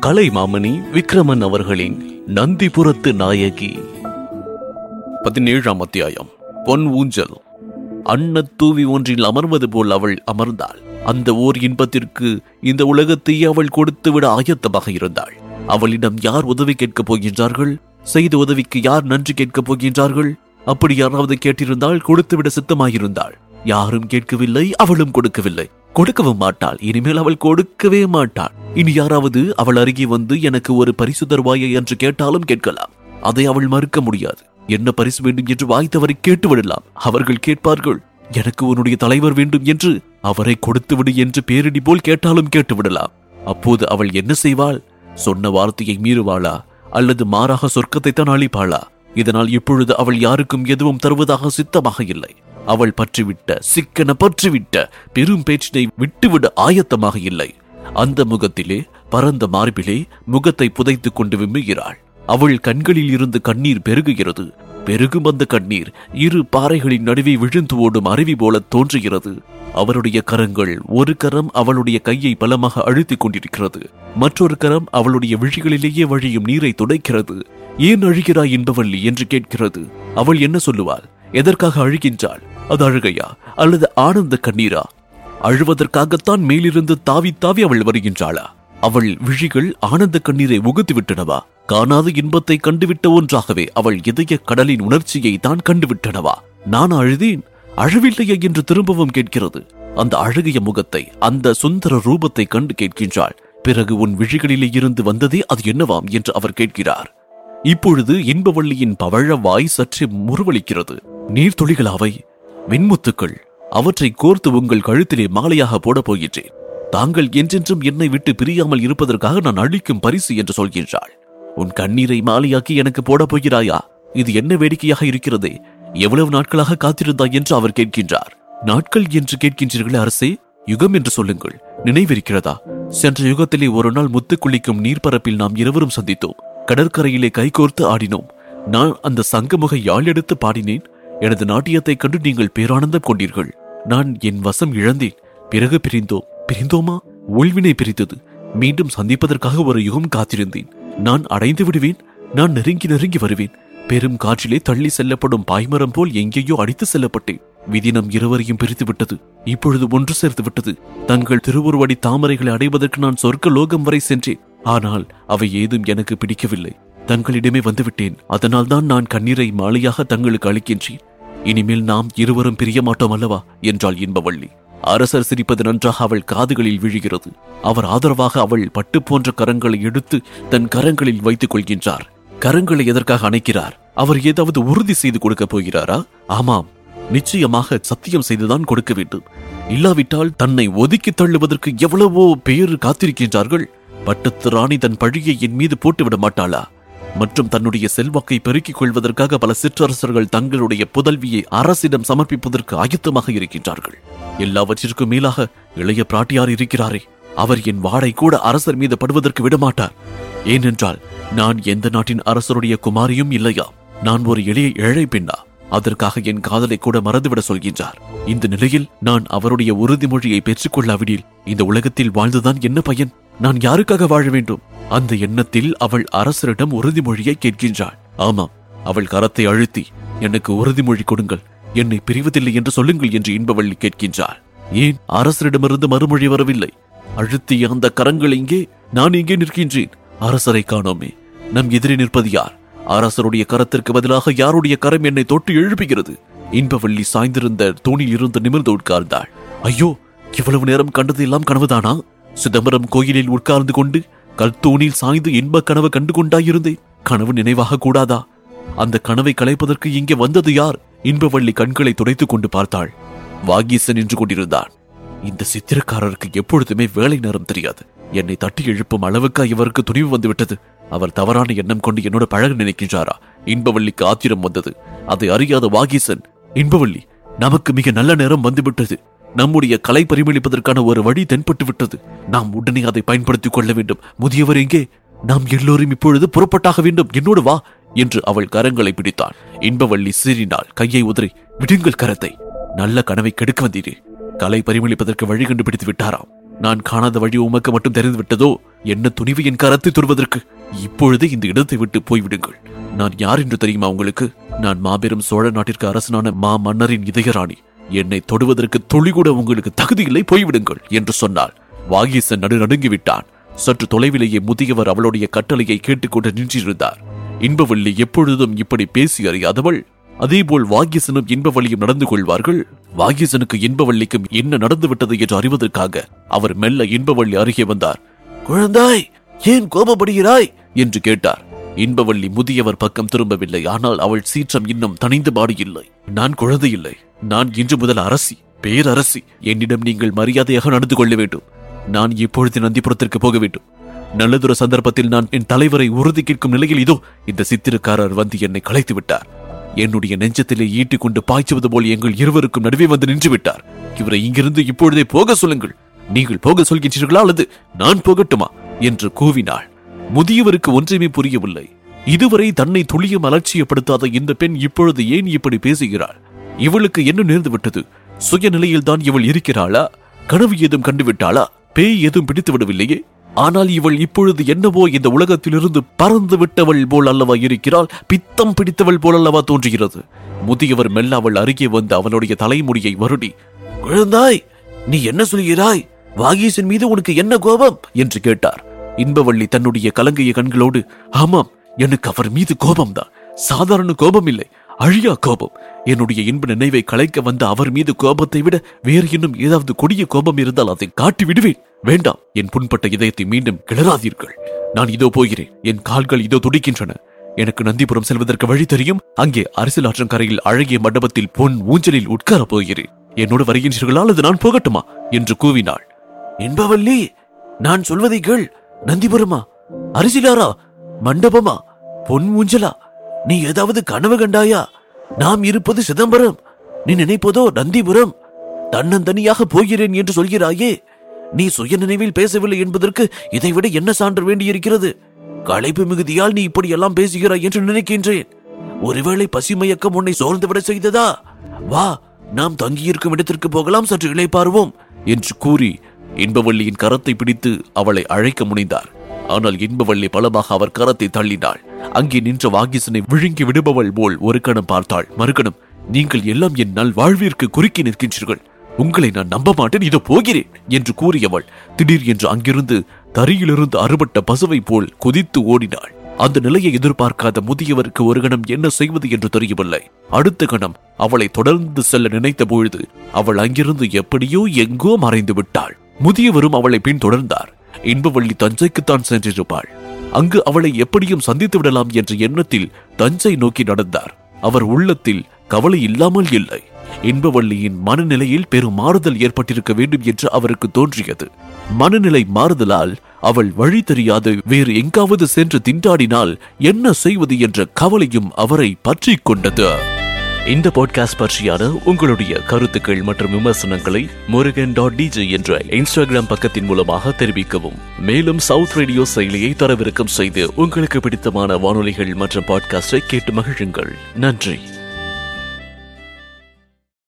கலைமாமணி விக்ரமன் அவர்களின் நந்திபுரத்து நாயகி பதினேழாம் அத்தியாயம் பொன் ஊஞ்சல் அன்னத் தூவி ஒன்றில் அமர்வது போல் அவள் அமர்ந்தாள் அந்த ஓர் இன்பத்திற்கு இந்த உலகத்தையே அவள் கொடுத்துவிட ஆயத்தமாக இருந்தாள் அவளிடம் யார் உதவி கேட்கப் போகின்றார்கள் செய்த உதவிக்கு யார் நன்றி கேட்கப் போகின்றார்கள் அப்படி யாராவது கேட்டிருந்தால் கொடுத்துவிட சித்தமாயிருந்தாள் யாரும் கேட்கவில்லை அவளும் கொடுக்கவில்லை கொடுக்கவும் மாட்டாள் இனிமேல் அவள் கொடுக்கவே மாட்டாள் இனி யாராவது அவள் அருகே வந்து எனக்கு ஒரு பரிசு தருவாயே என்று கேட்டாலும் கேட்கலாம் அதை அவள் மறுக்க முடியாது என்ன பரிசு வேண்டும் என்று வாய்த்தவரை கேட்டு விடலாம் அவர்கள் கேட்பார்கள் எனக்கு உன்னுடைய தலைவர் வேண்டும் என்று அவரை கொடுத்து விடு என்று பேரிடி போல் கேட்டாலும் கேட்டு விடலாம் அப்போது அவள் என்ன செய்வாள் சொன்ன வார்த்தையை மீறுவாளா அல்லது மாறாக சொர்க்கத்தை தான் அளிப்பாளா இதனால் இப்பொழுது அவள் யாருக்கும் எதுவும் தருவதாக சித்தமாக இல்லை அவள் பற்றிவிட்ட சிக்கன பற்றிவிட்ட பெரும் பேச்சினை விட்டுவிட ஆயத்தமாக இல்லை அந்த முகத்திலே பரந்த மார்பிலே முகத்தை புதைத்துக் கொண்டு விம்முகிறாள் அவள் கண்களில் இருந்து கண்ணீர் பெருகுகிறது பெருகும் அந்த கண்ணீர் இரு பாறைகளின் நடுவே விழுந்து ஓடும் அருவி போல தோன்றுகிறது அவருடைய கரங்கள் ஒரு கரம் அவளுடைய கையை பலமாக அழுத்திக் கொண்டிருக்கிறது மற்றொரு கரம் அவளுடைய விழிகளிலேயே வழியும் நீரை துடைக்கிறது ஏன் அழுகிறாய் என்பவள்ளி என்று கேட்கிறது அவள் என்ன சொல்லுவாள் எதற்காக அழுகின்றாள் அது அழுகையா அல்லது ஆனந்த கண்ணீரா அழுவதற்காகத்தான் மேலிருந்து தாவி தாவி அவள் வருகின்றாளா அவள் விழிகள் ஆனந்த கண்ணீரை உகுத்து விட்டனவா காணாத இன்பத்தை கண்டுவிட்ட ஒன்றாகவே அவள் இதய கடலின் உணர்ச்சியை தான் கண்டுவிட்டனவா நான் அழுதேன் அழவில்லையே என்று திரும்பவும் கேட்கிறது அந்த அழகிய முகத்தை அந்த சுந்தர ரூபத்தை கண்டு கேட்கின்றாள் பிறகு உன் விழிகளிலே இருந்து வந்ததே அது என்னவாம் என்று அவர் கேட்கிறார் இப்பொழுது இன்பவள்ளியின் பவழ வாய் சற்று முறுவலிக்கிறது நீர்த்துளிகளாவை வெண்முத்துக்கள் அவற்றை கோர்த்து உங்கள் கழுத்திலே மாலையாக போடப் போகின்றேன் தாங்கள் என்றென்றும் என்னை விட்டு பிரியாமல் இருப்பதற்காக நான் அளிக்கும் பரிசு என்று சொல்கின்றாள் உன் கண்ணீரை மாலையாக்கி எனக்கு போடப் போகிறாயா இது என்ன வேடிக்கையாக இருக்கிறதே எவ்வளவு நாட்களாக காத்திருந்தாய் என்று அவர் கேட்கின்றார் நாட்கள் என்று கேட்கின்றீர்களே அரசே யுகம் என்று சொல்லுங்கள் நினைவிருக்கிறதா சென்ற யுகத்திலே ஒரு நாள் முத்து குளிக்கும் நீர்ப்பரப்பில் நாம் இருவரும் சந்தித்தோம் கடற்கரையிலே கைகோர்த்து ஆடினோம் நான் அந்த சங்கமுக யாழ் எடுத்து பாடினேன் எனது நாட்டியத்தைக் கண்டு நீங்கள் பேரானந்தம் கொண்டீர்கள் நான் என் வசம் இழந்தேன் பிறகு பிரிந்தோம் பிரிந்தோமா உள்வினை பிரித்தது மீண்டும் சந்திப்பதற்காக ஒரு யுகம் காத்திருந்தேன் நான் அடைந்து விடுவேன் நான் நெருங்கி நெருங்கி வருவேன் பெரும் காற்றிலே தள்ளி செல்லப்படும் பாய்மரம் போல் எங்கேயோ அடித்து செல்லப்பட்டேன் விதி நம் இருவரையும் பிரித்து விட்டது இப்பொழுது ஒன்று சேர்த்து விட்டது தங்கள் திருவுருவடி தாமரைகளை அடைவதற்கு நான் சொர்க்க லோகம் வரை சென்றேன் ஆனால் அவை ஏதும் எனக்கு பிடிக்கவில்லை தங்களிடமே வந்துவிட்டேன் அதனால்தான் நான் கண்ணீரை மாலையாக தங்களுக்கு அளிக்கின்றேன் இனிமேல் நாம் இருவரும் பிரிய மாட்டோம் அல்லவா என்றாள் இன்பவள்ளி அரசர் சிரிப்பது நன்றாக அவள் காதுகளில் விழுகிறது அவர் ஆதரவாக அவள் பட்டு போன்ற கரங்களை எடுத்து தன் கரங்களில் வைத்துக் கொள்கின்றார் கரங்களை எதற்காக அணைக்கிறார் அவர் ஏதாவது உறுதி செய்து கொடுக்க போகிறாரா ஆமாம் நிச்சயமாக சத்தியம் செய்துதான் கொடுக்க வேண்டும் இல்லாவிட்டால் தன்னை ஒதுக்கி தள்ளுவதற்கு எவ்வளவோ பேர் காத்திருக்கின்றார்கள் பட்டத்து ராணி தன் பழியை என் மீது போட்டுவிட மாட்டாளா மற்றும் தன்னுடைய செல்வாக்கை பெருக்கிக் கொள்வதற்காக பல சிற்றரசர்கள் தங்களுடைய புதல்வியை அரசிடம் சமர்ப்பிப்பதற்கு ஆயத்தமாக இருக்கின்றார்கள் எல்லாவற்றிற்கும் மேலாக இளைய பிராட்டியார் இருக்கிறாரே அவர் என் வாடை கூட அரசர் மீது படுவதற்கு விடமாட்டார் ஏனென்றால் நான் எந்த நாட்டின் அரசருடைய குமாரியும் இல்லையா நான் ஒரு எளிய ஏழை பெண்ணா அதற்காக என் காதலை கூட மறந்துவிட சொல்கின்றார் இந்த நிலையில் நான் அவருடைய உறுதிமொழியை பெற்றுக்கொள்ளாவிடில் இந்த உலகத்தில் வாழ்ந்துதான் என்ன பயன் நான் யாருக்காக வாழ வேண்டும் அந்த எண்ணத்தில் அவள் அரசரிடம் உறுதிமொழியை கேட்கின்றாள் ஆமாம் அவள் கரத்தை அழுத்தி எனக்கு உறுதிமொழி கொடுங்கள் என்னை பிரிவதில்லை என்று சொல்லுங்கள் என்று இன்பவள்ளி கேட்கின்றாள் ஏன் அரசரிடமிருந்து மறுமொழி வரவில்லை அழுத்திய அந்த கரங்கள் இங்கே நான் இங்கே நிற்கின்றேன் அரசரை காணோமே நம் எதிரே நிற்பது யார் அரசருடைய கரத்திற்கு பதிலாக யாருடைய கரம் என்னை தொட்டு எழுப்புகிறது இன்பவள்ளி சாய்ந்திருந்த தூணில் இருந்து நிமிர்ந்து உட்கார்ந்தாள் ஐயோ இவ்வளவு நேரம் கண்டதெல்லாம் கனவுதானா சிதம்பரம் கோயிலில் உட்கார்ந்து கொண்டு கல்தூணில் சாய்ந்து இன்பக் கனவு கண்டு கொண்டாயிருந்தேன் கனவு நினைவாக கூடாதா அந்த கனவை கலைப்பதற்கு இங்கே வந்தது யார் இன்பவள்ளி கண்களை துடைத்துக் கொண்டு பார்த்தாள் வாகீசன் நின்று கொண்டிருந்தான் இந்த சித்திரக்காரருக்கு எப்பொழுதுமே வேலை நேரம் தெரியாது என்னை தட்டி எழுப்பும் அளவுக்கு இவருக்கு துணிவு வந்துவிட்டது அவர் தவறான எண்ணம் கொண்டு என்னோட பழக நினைக்கின்றாரா இன்பவள்ளிக்கு ஆத்திரம் வந்தது அதை அறியாத வாகீசன் இன்பவள்ளி நமக்கு மிக நல்ல நேரம் வந்துவிட்டது நம்முடைய கலை பரிமளிப்பதற்கான ஒரு வழி தென்பட்டு விட்டது நாம் உடனே அதை பயன்படுத்திக் கொள்ள வேண்டும் முதியவர் எங்கே நாம் எல்லோரும் இப்பொழுது புறப்பட்டாக வேண்டும் என்னோடு வா என்று அவள் கரங்களை பிடித்தான் இன்பவள்ளி சீறினாள் கையை உதறி விடுங்கள் கரத்தை நல்ல கனவை கெடுக்க வந்தீரே கலை பரிமளிப்பதற்கு வழி கண்டுபிடித்து விட்டாராம் நான் காணாத வழி உமக்கு மட்டும் தெரிந்து விட்டதோ என்ன துணிவு என் கரத்தை தொடுவதற்கு இப்பொழுதே இந்த இடத்தை விட்டு போய்விடுங்கள் நான் யார் என்று தெரியுமா உங்களுக்கு நான் மாபெரும் சோழ நாட்டிற்கு அரசனான மா மன்னரின் இதயராணி என்னை தொடுவதற்கு துளி கூட உங்களுக்கு தகுதியில்லை போய்விடுங்கள் என்று சொன்னாள் வாகீசன் நடு நடுங்கி விட்டான் சற்று தொலைவிலேயே முதியவர் அவளுடைய கட்டளையை கேட்டுக்கொண்டு நின்றிருந்தார் இன்பவள்ளி எப்பொழுதும் இப்படி பேசி அறியாதவள் அதேபோல் வாகிசனும் இன்பவள்ளியும் நடந்து கொள்வார்கள் வாகிசனுக்கு இன்பவள்ளிக்கும் என்ன நடந்துவிட்டது என்று அறிவதற்காக அவர் மெல்ல இன்பவள்ளி அருகே வந்தார் குழந்தாய் ஏன் கோபப்படுகிறாய் என்று கேட்டார் இன்பவள்ளி முதியவர் பக்கம் திரும்பவில்லை ஆனால் அவள் சீற்றம் இன்னும் தணிந்த பாடு இல்லை நான் குழந்தை இல்லை நான் இன்று முதல் அரசி பேரரசி என்னிடம் நீங்கள் மரியாதையாக நடந்து கொள்ள வேண்டும் நான் இப்பொழுது நந்திபுரத்திற்கு போக வேண்டும் நல்லதொரு சந்தர்ப்பத்தில் நான் என் தலைவரை உறுதி கேட்கும் நிலையில் இதோ இந்த சித்திரக்காரர் வந்து என்னை கலைத்து விட்டார் என்னுடைய நெஞ்சத்திலே ஈட்டிக் கொண்டு பாய்ச்சுவது போல் எங்கள் இருவருக்கும் நடுவே வந்து நின்று விட்டார் இவரை இங்கிருந்து இப்பொழுதே போக சொல்லுங்கள் நீங்கள் போக சொல்கின்றீர்களா அல்லது நான் போகட்டுமா என்று கூவினாள் முதியவருக்கு ஒன்றுமே புரியவில்லை இதுவரை தன்னை துளியும் அலட்சியப்படுத்தாத இந்த பெண் இப்பொழுது ஏன் இப்படி பேசுகிறாள் இவளுக்கு என்ன நேர்ந்து விட்டது சுயநிலையில் தான் இவள் இருக்கிறாளா கனவு ஏதும் கண்டுவிட்டாளா பேய் ஏதும் பிடித்து விடவில்லையே ஆனால் இவள் இப்பொழுது என்னவோ இந்த உலகத்திலிருந்து பறந்து விட்டவள் போல் அல்லவா இருக்கிறாள் பித்தம் பிடித்தவள் போல் அல்லவா தோன்றுகிறது முதியவர் மெல்ல அவள் அருகே வந்து அவளுடைய தலைமுடியை வருடி குழந்தாய் நீ என்ன சொல்கிறாய் வாகீசன் மீது உனக்கு என்ன கோபம் என்று கேட்டார் இன்பவள்ளி தன்னுடைய கலங்கிய கண்களோடு ஆமாம் எனக்கு அவர் மீது கோபம்தான் சாதாரண கோபம் இல்லை அழியா கோபம் என்னுடைய இன்ப நினைவை கலைக்க வந்த அவர் மீது கோபத்தை விட வேறு இன்னும் ஏதாவது கொடிய கோபம் இருந்தால் அதை காட்டி விடுவேன் வேண்டாம் என் புண்பட்ட இதயத்தை மீண்டும் கிளறாதீர்கள் நான் இதோ போகிறேன் என் கால்கள் இதோ துடிக்கின்றன எனக்கு நந்திபுரம் செல்வதற்கு வழி தெரியும் அங்கே அரசியல் ஆற்றங்கரையில் அழகிய மண்டபத்தில் பொன் ஊஞ்சலில் உட்காரப் போகிறேன் என்னோடு வருகின்றீர்களா அல்லது நான் போகட்டுமா என்று கூவினாள் என்பவல்லி நான் சொல்வதை கேள் நந்திபுரமா அரசியலாரா மண்டபமா பொன் ஊஞ்சலா நீ ஏதாவது கனவு கண்டாயா நாம் இருப்பது சிதம்பரம் நீ நினைப்பதோ நந்திபுரம் தன்னந்தனியாக போகிறேன் என்று சொல்கிறாயே நீ சுய நினைவில் பேசவில்லை என்பதற்கு இதைவிட என்ன சான்று வேண்டியிருக்கிறது களைப்பு மிகுதியால் நீ இப்படியெல்லாம் பேசுகிறாய் என்று நினைக்கின்றேன் ஒருவேளை பசிமயக்கம் உன்னை சோர்ந்துவிட செய்ததா வா நாம் தங்கியிருக்கும் இடத்திற்கு போகலாம் சற்று இளைப்பாருவோம் என்று கூறி இன்பவள்ளியின் கரத்தை பிடித்து அவளை அழைக்க முனைந்தார் ஆனால் இன்பவள்ளி பலமாக அவர் கரத்தை தள்ளினாள் அங்கே நின்ற வாகிசனை விழுங்கி விடுபவள் போல் ஒரு கணம் பார்த்தாள் மறுகணம் நீங்கள் எல்லாம் என் நல் வாழ்விற்கு குறுக்கி நிற்கின்றீர்கள் உங்களை நான் நம்ப மாட்டேன் இதோ போகிறேன் என்று கூறியவள் திடீர் என்று அங்கிருந்து தரியிலிருந்து அறுபட்ட பசுவை போல் குதித்து ஓடினாள் அந்த நிலையை எதிர்பார்க்காத முதியவருக்கு ஒரு கணம் என்ன செய்வது என்று தெரியவில்லை அடுத்த கணம் அவளை தொடர்ந்து செல்ல நினைத்த பொழுது அவள் அங்கிருந்து எப்படியோ எங்கோ மறைந்து விட்டாள் முதியவரும் அவளை பின்தொடர்ந்தார் இன்பவள்ளி தஞ்சைக்குத்தான் சென்றிருப்பாள் அங்கு அவளை எப்படியும் சந்தித்து விடலாம் என்ற எண்ணத்தில் தஞ்சை நோக்கி நடந்தார் அவர் உள்ளத்தில் கவலை இல்லாமல் இல்லை இன்பவள்ளியின் மனநிலையில் பெரும் மாறுதல் ஏற்பட்டிருக்க வேண்டும் என்று அவருக்கு தோன்றியது மனநிலை மாறுதலால் அவள் வழி தெரியாது வேறு எங்காவது சென்று திண்டாடினால் என்ன செய்வது என்ற கவலையும் அவரை பற்றிக் கொண்டது இந்த பாட்காஸ்ட் பற்றியான உங்களுடைய கருத்துக்கள் மற்றும் விமர்சனங்களை முருகன் டாட் டிஜே என்ற இன்ஸ்டாகிராம் பக்கத்தின் மூலமாக தெரிவிக்கவும் மேலும் சவுத் ரேடியோ செயலியை தரவிறக்கம் செய்து உங்களுக்கு பிடித்தமான வானொலிகள் மற்றும் பாட்காஸ்டை கேட்டு மகிழுங்கள் நன்றி